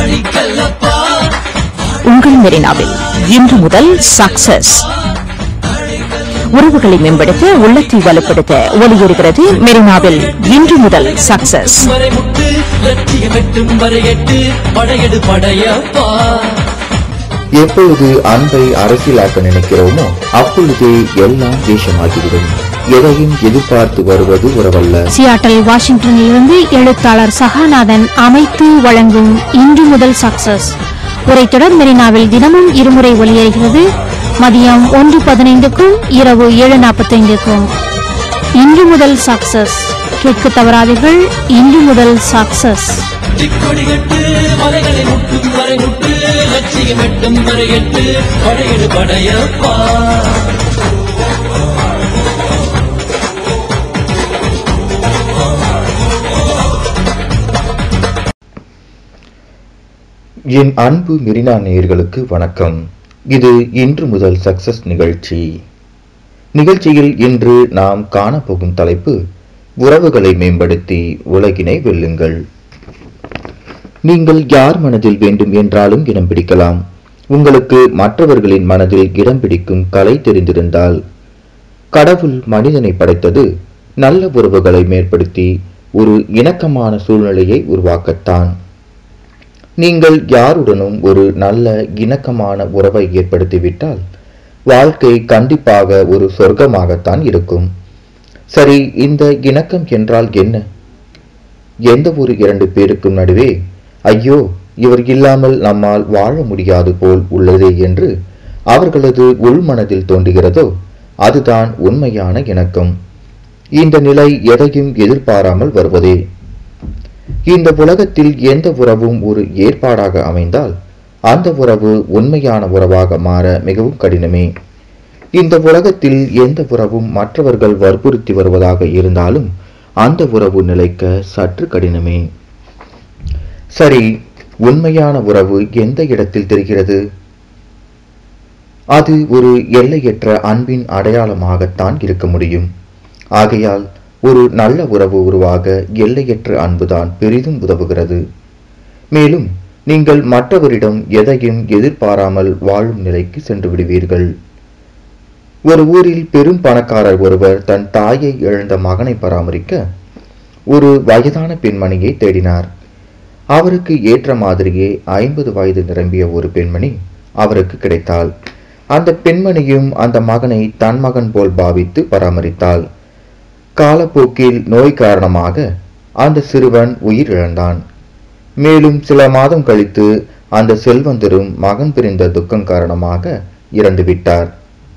உங்கள் மெரினாவில் இன்று முதல் சக்சஸ் உறவுகளை மேம்படுத்த உள்ளத்தை வலுப்படுத்த ஒளியேறுகிறது மெரினாவில் இன்று முதல் சக்சஸ் வரை முட்டு லட்சியம் எட்டும் வரை எட்டு படையெடு படையப்பா எப்பொழுது அன்பை அரசியலாக்க நினைக்கிறோமோ அப்பொழுதே எல்லாம் தேசமாகிவிடும் எதையும் எதிர்பார்த்து வருவது உறவல்ல சியாட்டல் வாஷிங்டனிலிருந்து எழுத்தாளர் சகாநாதன் அமைத்து வழங்கும் இன்று முதல் சக்சஸ் உரைத்தொடர் மெரினாவில் தினமும் இருமுறை ஒலியேறுகிறது மதியம் ஒன்று பதினைந்துக்கும் இரவு ஏழு நாற்பத்தைந்துக்கும் இன்று முதல் சக்சஸ் கேட்க தவறாதீர்கள் இன்று முதல் சக்சஸ் திக்கொடி கட்டு மலைகளை முட்டும் வரை முட்டு லட்சியம் எட்டும் வரை எட்டு படையெடு படையப்பா என் அன்பு மெரினா நேயர்களுக்கு வணக்கம் இது இன்று முதல் சக்சஸ் நிகழ்ச்சி நிகழ்ச்சியில் இன்று நாம் காணப்போகும் தலைப்பு உறவுகளை மேம்படுத்தி உலகினை வெல்லுங்கள் நீங்கள் யார் மனதில் வேண்டும் என்றாலும் இடம் பிடிக்கலாம் உங்களுக்கு மற்றவர்களின் மனதில் இடம் பிடிக்கும் கலை தெரிந்திருந்தால் கடவுள் மனிதனை படைத்தது நல்ல உறவுகளை மேற்படுத்தி ஒரு இணக்கமான சூழ்நிலையை உருவாக்கத்தான் நீங்கள் யாருடனும் ஒரு நல்ல இணக்கமான உறவை ஏற்படுத்திவிட்டால் வாழ்க்கை கண்டிப்பாக ஒரு சொர்க்கமாகத்தான் இருக்கும் சரி இந்த இணக்கம் என்றால் என்ன எந்த ஒரு இரண்டு பேருக்கும் நடுவே ஐயோ இவர் இல்லாமல் நம்மால் வாழ முடியாது போல் உள்ளதே என்று அவர்களது உள்மனதில் தோன்றுகிறதோ அதுதான் உண்மையான இணக்கம் இந்த நிலை எதையும் எதிர்பாராமல் வருவதே இந்த உலகத்தில் எந்த உறவும் ஒரு ஏற்பாடாக அமைந்தால் அந்த உறவு உண்மையான உறவாக மாற மிகவும் கடினமே இந்த உலகத்தில் எந்த உறவும் மற்றவர்கள் வற்புறுத்தி வருவதாக இருந்தாலும் அந்த உறவு நிலைக்க சற்று கடினமே சரி உண்மையான உறவு எந்த இடத்தில் தெரிகிறது அது ஒரு எல்லையற்ற அன்பின் அடையாளமாகத்தான் இருக்க முடியும் ஆகையால் ஒரு நல்ல உறவு உருவாக எல்லையற்ற அன்புதான் பெரிதும் உதவுகிறது மேலும் நீங்கள் மற்றவரிடம் எதையும் எதிர்பாராமல் வாழும் நிலைக்கு சென்று விடுவீர்கள் ஒரு ஊரில் பெரும் பணக்காரர் ஒருவர் தன் தாயை இழந்த மகனை பராமரிக்க ஒரு வயதான பெண்மணியை தேடினார் அவருக்கு ஏற்ற மாதிரியே ஐம்பது வயது நிரம்பிய ஒரு பெண்மணி அவருக்கு கிடைத்தாள் அந்த பெண்மணியும் அந்த மகனை தன் மகன் போல் பாவித்து பராமரித்தாள் காலப்போக்கில் நோய் காரணமாக அந்த சிறுவன் உயிரிழந்தான் மேலும் சில மாதம் கழித்து அந்த செல்வந்தரும் மகன் பிரிந்த துக்கம் காரணமாக இறந்து விட்டார்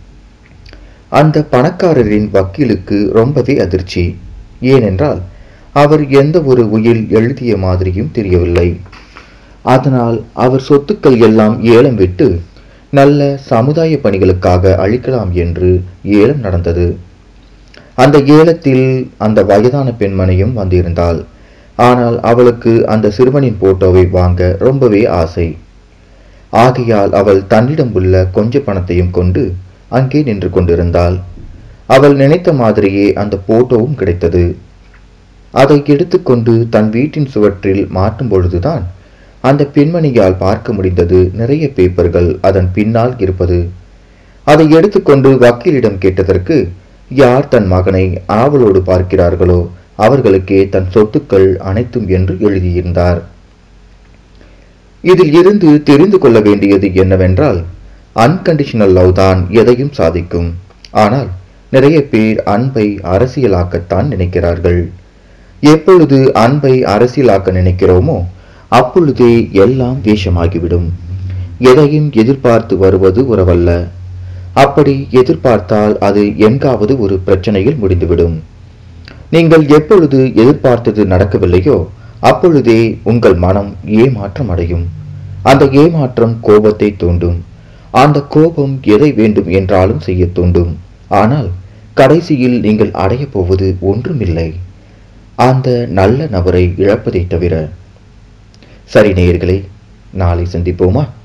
அந்த பணக்காரரின் வக்கீலுக்கு ரொம்பவே அதிர்ச்சி ஏனென்றால் அவர் எந்த ஒரு உயில் எழுதிய மாதிரியும் தெரியவில்லை அதனால் அவர் சொத்துக்கள் எல்லாம் ஏலம் விட்டு நல்ல சமுதாய பணிகளுக்காக அளிக்கலாம் என்று ஏலம் நடந்தது அந்த ஏலத்தில் அந்த வயதான பெண்மணியும் வந்திருந்தாள் ஆனால் அவளுக்கு அந்த சிறுவனின் போட்டோவை வாங்க ரொம்பவே ஆசை ஆகையால் அவள் தன்னிடம் உள்ள கொஞ்ச பணத்தையும் கொண்டு அங்கே நின்று கொண்டிருந்தாள் அவள் நினைத்த மாதிரியே அந்த போட்டோவும் கிடைத்தது அதை எடுத்துக்கொண்டு தன் வீட்டின் சுவற்றில் மாட்டும் பொழுதுதான் அந்த பெண்மணியால் பார்க்க முடிந்தது நிறைய பேப்பர்கள் அதன் பின்னால் இருப்பது அதை எடுத்துக்கொண்டு வக்கீலிடம் கேட்டதற்கு யார் தன் மகனை ஆவலோடு பார்க்கிறார்களோ அவர்களுக்கே தன் சொத்துக்கள் அனைத்தும் என்று எழுதியிருந்தார் இதில் இருந்து தெரிந்து கொள்ள வேண்டியது என்னவென்றால் அன்கண்டிஷனல் லவ் தான் எதையும் சாதிக்கும் ஆனால் நிறைய பேர் அன்பை அரசியலாக்கத்தான் நினைக்கிறார்கள் எப்பொழுது அன்பை அரசியலாக்க நினைக்கிறோமோ அப்பொழுதே எல்லாம் வேஷமாகிவிடும் எதையும் எதிர்பார்த்து வருவது உறவல்ல அப்படி எதிர்பார்த்தால் அது எங்காவது ஒரு பிரச்சனையில் முடிந்துவிடும் நீங்கள் எப்பொழுது எதிர்பார்த்தது நடக்கவில்லையோ அப்பொழுதே உங்கள் மனம் ஏமாற்றம் அடையும் அந்த ஏமாற்றம் கோபத்தை தூண்டும் அந்த கோபம் எதை வேண்டும் என்றாலும் செய்ய தூண்டும் ஆனால் கடைசியில் நீங்கள் அடையப் போவது ஒன்றுமில்லை அந்த நல்ல நபரை இழப்பதை தவிர சரி நேயர்களே நாளை சந்திப்போமா